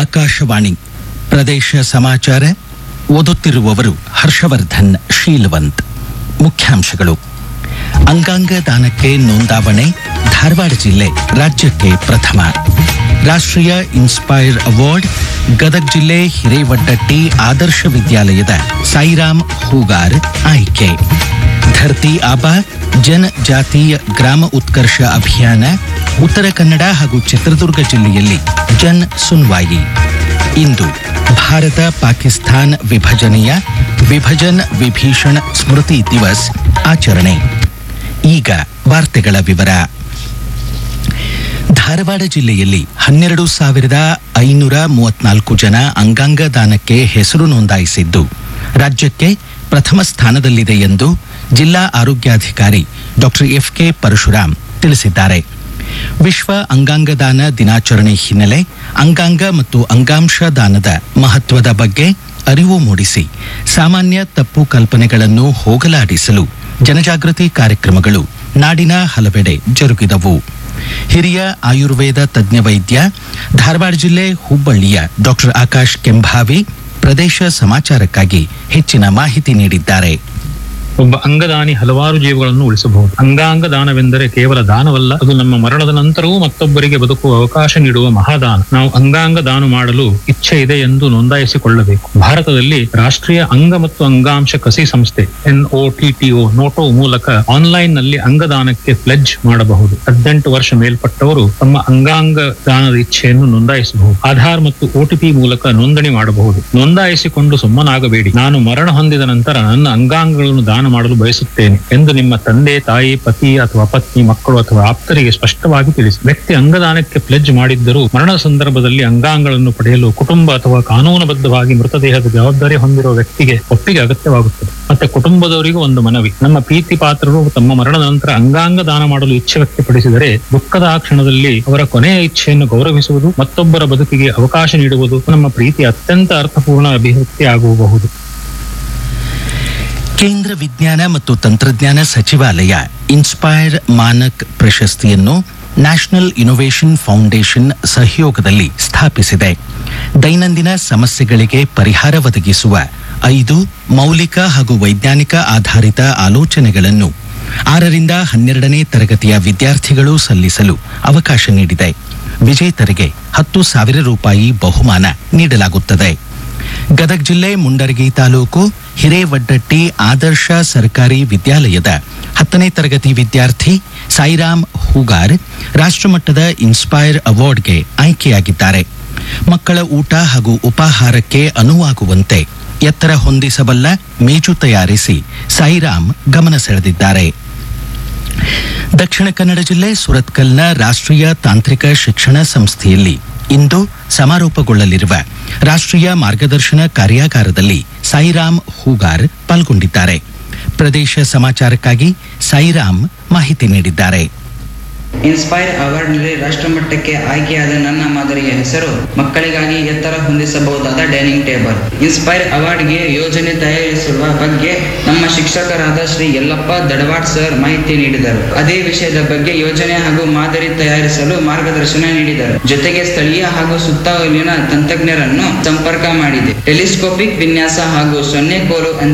ಆಕಾಶವಾಣಿ ಪ್ರದೇಶ ಸಮಾಚಾರ ಓದುತ್ತಿರುವವರು ಹರ್ಷವರ್ಧನ್ ಶೀಲವಂತ್ ಮುಖ್ಯಾಂಶಗಳು ಅಂಗಾಂಗ ದಾನಕ್ಕೆ ನೋಂದಾವಣೆ ಧಾರವಾಡ ಜಿಲ್ಲೆ ರಾಜ್ಯಕ್ಕೆ ಪ್ರಥಮ ರಾಷ್ಟ್ರೀಯ ಇನ್ಸ್ಪೈರ್ ಅವಾರ್ಡ್ ಗದಗ ಜಿಲ್ಲೆ ಹಿರೇವಡ್ಡಟ್ಟಿ ಆದರ್ಶ ವಿದ್ಯಾಲಯದ ಸಾಯಿರಾಮ್ ಹೂಗಾರ್ ಆಯ್ಕೆ ಧರ್ತಿ ಆಬಾ ಜನಜಾತೀಯ ಗ್ರಾಮ ಉತ್ಕರ್ಷ ಅಭಿಯಾನ ಉತ್ತರ ಕನ್ನಡ ಹಾಗೂ ಚಿತ್ರದುರ್ಗ ಜಿಲ್ಲೆಯಲ್ಲಿ ಜನ್ ಸುನ್ವಾಯಿ ಇಂದು ಭಾರತ ಪಾಕಿಸ್ತಾನ್ ವಿಭಜನೆಯ ವಿಭಜನ್ ವಿಭೀಷಣ್ ಸ್ಮೃತಿ ದಿವಸ್ ಆಚರಣೆ ಈಗ ವಾರ್ತೆಗಳ ವಿವರ ಧಾರವಾಡ ಜಿಲ್ಲೆಯಲ್ಲಿ ಹನ್ನೆರಡು ಸಾವಿರದ ಐನೂರ ಮೂವತ್ನಾಲ್ಕು ಜನ ಅಂಗಾಂಗ ದಾನಕ್ಕೆ ಹೆಸರು ನೋಂದಾಯಿಸಿದ್ದು ರಾಜ್ಯಕ್ಕೆ ಪ್ರಥಮ ಸ್ಥಾನದಲ್ಲಿದೆ ಎಂದು ಜಿಲ್ಲಾ ಆರೋಗ್ಯಾಧಿಕಾರಿ ಡಾಕ್ಟರ್ ಎಫ್ ಕೆ ಪರಶುರಾಮ್ ತಿಳಿಸಿದ್ದಾರೆ ವಿಶ್ವ ಅಂಗಾಂಗ ದಾನ ದಿನಾಚರಣೆ ಹಿನ್ನೆಲೆ ಅಂಗಾಂಗ ಮತ್ತು ಅಂಗಾಂಶ ದಾನದ ಮಹತ್ವದ ಬಗ್ಗೆ ಅರಿವು ಮೂಡಿಸಿ ಸಾಮಾನ್ಯ ತಪ್ಪು ಕಲ್ಪನೆಗಳನ್ನು ಹೋಗಲಾಡಿಸಲು ಜನಜಾಗೃತಿ ಕಾರ್ಯಕ್ರಮಗಳು ನಾಡಿನ ಹಲವೆಡೆ ಜರುಗಿದವು ಹಿರಿಯ ಆಯುರ್ವೇದ ತಜ್ಞ ವೈದ್ಯ ಧಾರವಾಡ ಜಿಲ್ಲೆ ಹುಬ್ಬಳ್ಳಿಯ ಡಾಕ್ಟರ್ ಆಕಾಶ್ ಕೆಂಭಾವಿ ಪ್ರದೇಶ ಸಮಾಚಾರಕ್ಕಾಗಿ ಹೆಚ್ಚಿನ ಮಾಹಿತಿ ನೀಡಿದ್ದಾರೆ ಒಬ್ಬ ಅಂಗದಾನಿ ಹಲವಾರು ಜೀವಗಳನ್ನು ಉಳಿಸಬಹುದು ಅಂಗಾಂಗ ದಾನವೆಂದರೆ ಕೇವಲ ದಾನವಲ್ಲ ಅದು ನಮ್ಮ ಮರಣದ ನಂತರವೂ ಮತ್ತೊಬ್ಬರಿಗೆ ಬದುಕುವ ಅವಕಾಶ ನೀಡುವ ಮಹಾದಾನ ನಾವು ಅಂಗಾಂಗ ದಾನ ಮಾಡಲು ಇಚ್ಛೆ ಇದೆ ಎಂದು ನೋಂದಾಯಿಸಿಕೊಳ್ಳಬೇಕು ಭಾರತದಲ್ಲಿ ರಾಷ್ಟ್ರೀಯ ಅಂಗ ಮತ್ತು ಅಂಗಾಂಶ ಕಸಿ ಸಂಸ್ಥೆ ಎನ್ಒಟಿಟಿಒ ನೋಟೋ ಮೂಲಕ ಆನ್ಲೈನ್ ನಲ್ಲಿ ಅಂಗದಾನಕ್ಕೆ ಪ್ಲೆಜ್ ಮಾಡಬಹುದು ಹದಿನೆಂಟು ವರ್ಷ ಮೇಲ್ಪಟ್ಟವರು ತಮ್ಮ ಅಂಗಾಂಗ ದಾನದ ಇಚ್ಛೆಯನ್ನು ನೋಂದಾಯಿಸಬಹುದು ಆಧಾರ್ ಮತ್ತು ಒಟಿಪಿ ಮೂಲಕ ನೋಂದಣಿ ಮಾಡಬಹುದು ನೋಂದಾಯಿಸಿಕೊಂಡು ಸುಮ್ಮನಾಗಬೇಡಿ ನಾನು ಮರಣ ಹೊಂದಿದ ನಂತರ ನನ್ನ ಅಂಗಾಂಗಗಳನ್ನು ದಾನ ಮಾಡಲು ಬಯಸುತ್ತೇನೆ ಎಂದು ನಿಮ್ಮ ತಂದೆ ತಾಯಿ ಪತಿ ಅಥವಾ ಪತ್ನಿ ಮಕ್ಕಳು ಅಥವಾ ಆಪ್ತರಿಗೆ ಸ್ಪಷ್ಟವಾಗಿ ತಿಳಿಸಿ ವ್ಯಕ್ತಿ ಅಂಗದಾನಕ್ಕೆ ಪ್ಲೆಜ್ ಮಾಡಿದ್ದರೂ ಮರಣದ ಸಂದರ್ಭದಲ್ಲಿ ಅಂಗಾಂಗಗಳನ್ನು ಪಡೆಯಲು ಕುಟುಂಬ ಅಥವಾ ಕಾನೂನುಬದ್ಧವಾಗಿ ಮೃತದೇಹದ ಜವಾಬ್ದಾರಿ ಹೊಂದಿರುವ ವ್ಯಕ್ತಿಗೆ ಒಪ್ಪಿಗೆ ಅಗತ್ಯವಾಗುತ್ತದೆ ಮತ್ತೆ ಕುಟುಂಬದವರಿಗೂ ಒಂದು ಮನವಿ ನಮ್ಮ ಪ್ರೀತಿ ಪಾತ್ರರು ತಮ್ಮ ಮರಣದ ನಂತರ ಅಂಗಾಂಗ ದಾನ ಮಾಡಲು ಇಚ್ಛೆ ವ್ಯಕ್ತಪಡಿಸಿದರೆ ದುಃಖದ ಆ ಕ್ಷಣದಲ್ಲಿ ಅವರ ಕೊನೆಯ ಇಚ್ಛೆಯನ್ನು ಗೌರವಿಸುವುದು ಮತ್ತೊಬ್ಬರ ಬದುಕಿಗೆ ಅವಕಾಶ ನೀಡುವುದು ನಮ್ಮ ಪ್ರೀತಿ ಅತ್ಯಂತ ಅರ್ಥಪೂರ್ಣ ಅಭಿವ್ಯಕ್ತಿ ಆಗಬಹುದು ಕೇಂದ್ರ ವಿಜ್ಞಾನ ಮತ್ತು ತಂತ್ರಜ್ಞಾನ ಸಚಿವಾಲಯ ಇನ್ಸ್ಪೈರ್ ಮಾನಕ್ ಪ್ರಶಸ್ತಿಯನ್ನು ನ್ಯಾಷನಲ್ ಇನೋವೇಷನ್ ಫೌಂಡೇಶನ್ ಸಹಯೋಗದಲ್ಲಿ ಸ್ಥಾಪಿಸಿದೆ ದೈನಂದಿನ ಸಮಸ್ಯೆಗಳಿಗೆ ಪರಿಹಾರ ಒದಗಿಸುವ ಐದು ಮೌಲಿಕ ಹಾಗೂ ವೈಜ್ಞಾನಿಕ ಆಧಾರಿತ ಆಲೋಚನೆಗಳನ್ನು ಆರರಿಂದ ಹನ್ನೆರಡನೇ ತರಗತಿಯ ವಿದ್ಯಾರ್ಥಿಗಳು ಸಲ್ಲಿಸಲು ಅವಕಾಶ ನೀಡಿದೆ ವಿಜೇತರಿಗೆ ಹತ್ತು ಸಾವಿರ ರೂಪಾಯಿ ಬಹುಮಾನ ನೀಡಲಾಗುತ್ತದೆ ಗದಗ ಜಿಲ್ಲೆ ಮುಂಡರಗಿ ತಾಲೂಕು ಹಿರೇವಡ್ಡಟ್ಟಿ ಆದರ್ಶ ಸರ್ಕಾರಿ ವಿದ್ಯಾಲಯದ ಹತ್ತನೇ ತರಗತಿ ವಿದ್ಯಾರ್ಥಿ ಸಾಯಿರಾಮ್ ಹೂಗಾರ್ ರಾಷ್ಟ್ರಮಟ್ಟದ ಇನ್ಸ್ಪೈರ್ ಅವಾರ್ಡ್ಗೆ ಆಯ್ಕೆಯಾಗಿದ್ದಾರೆ ಮಕ್ಕಳ ಊಟ ಹಾಗೂ ಉಪಾಹಾರಕ್ಕೆ ಅನುವಾಗುವಂತೆ ಎತ್ತರ ಹೊಂದಿಸಬಲ್ಲ ಮೇಜು ತಯಾರಿಸಿ ಸಾಯಿರಾಮ್ ಗಮನ ಸೆಳೆದಿದ್ದಾರೆ ದಕ್ಷಿಣ ಕನ್ನಡ ಜಿಲ್ಲೆ ಸುರತ್ಕಲ್ನ ರಾಷ್ಟ್ರೀಯ ತಾಂತ್ರಿಕ ಶಿಕ್ಷಣ ಸಂಸ್ಥೆಯಲ್ಲಿ ಇಂದು ಸಮಾರೋಪಗೊಳ್ಳಲಿರುವ ರಾಷ್ಟ್ರೀಯ ಮಾರ್ಗದರ್ಶನ ಕಾರ್ಯಾಗಾರದಲ್ಲಿ ಸಾಯಿರಾಮ್ ಹೂಗಾರ್ ಪಾಲ್ಗೊಂಡಿದ್ದಾರೆ ಪ್ರದೇಶ ಸಮಾಚಾರಕ್ಕಾಗಿ ಸಾಯಿರಾಮ್ ಮಾಹಿತಿ ನೀಡಿದ್ದಾರೆ ಇನ್ಸ್ಪೈರ್ ಅವಾರ್ಡ್ನಲ್ಲಿ ರಾಷ್ಟ್ರಮಟ್ಟಕ್ಕೆ ಆಯ್ಕೆಯಾದ ನನ್ನ ಮಾದರಿಯ ಹೆಸರು ಮಕ್ಕಳಿಗಾಗಿ ಎತ್ತರ ಹೊಂದಿಸಬಹುದಾದ ಡೈನಿಂಗ್ ಟೇಬಲ್ ಇನ್ಸ್ಪೈರ್ ಅವಾರ್ಡ್ಗೆ ಯೋಜನೆ ತಯಾರಿಸುವ ಬಗ್ಗೆ ನಮ್ಮ ಶಿಕ್ಷಕರಾದ ಶ್ರೀ ಯಲ್ಲಪ್ಪ ದಡವಾಡ್ ಸರ್ ಮಾಹಿತಿ ನೀಡಿದರು ಅದೇ ವಿಷಯದ ಬಗ್ಗೆ ಯೋಜನೆ ಹಾಗೂ ಮಾದರಿ ತಯಾರಿಸಲು ಮಾರ್ಗದರ್ಶನ ನೀಡಿದರು ಜೊತೆಗೆ ಸ್ಥಳೀಯ ಹಾಗೂ ಸುತ್ತಮುತ್ತಲಿನ ತಂತ್ರಜ್ಞರನ್ನು ಸಂಪರ್ಕ ಮಾಡಿದೆ ಟೆಲಿಸ್ಕೋಪಿಕ್ ವಿನ್ಯಾಸ ಹಾಗೂ ಸೊನ್ನೆ ಕೋಲು